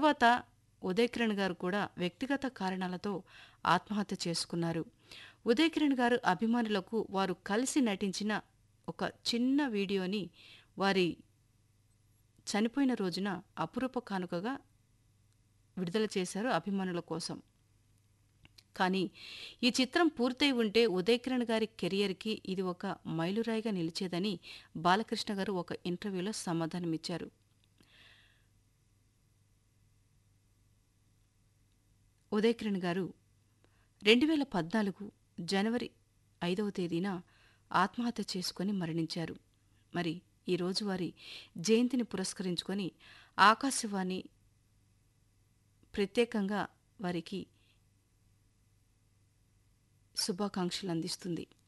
తర్వాత ఉదయ్ కిరణ్ గారు కూడా వ్యక్తిగత కారణాలతో ఆత్మహత్య చేసుకున్నారు ఉదయ్ కిరణ్ గారు అభిమానులకు వారు కలిసి నటించిన ఒక చిన్న వీడియోని వారి చనిపోయిన రోజున అపురూప కానుకగా విడుదల చేశారు అభిమానుల కోసం కానీ ఈ చిత్రం పూర్తయి ఉంటే ఉదయ్ కిరణ్ గారి కెరియర్కి ఇది ఒక మైలురాయిగా నిలిచేదని బాలకృష్ణ గారు ఒక ఇంటర్వ్యూలో సమాధానమిచ్చారు ఉదయ్ కిరణ్ గారు రెండు వేల పద్నాలుగు జనవరి ఐదవ తేదీన ఆత్మహత్య చేసుకొని మరణించారు మరి ఈరోజు వారి జయంతిని పురస్కరించుకొని ఆకాశవాణి ప్రత్యేకంగా వారికి శుభాకాంక్షలు అందిస్తుంది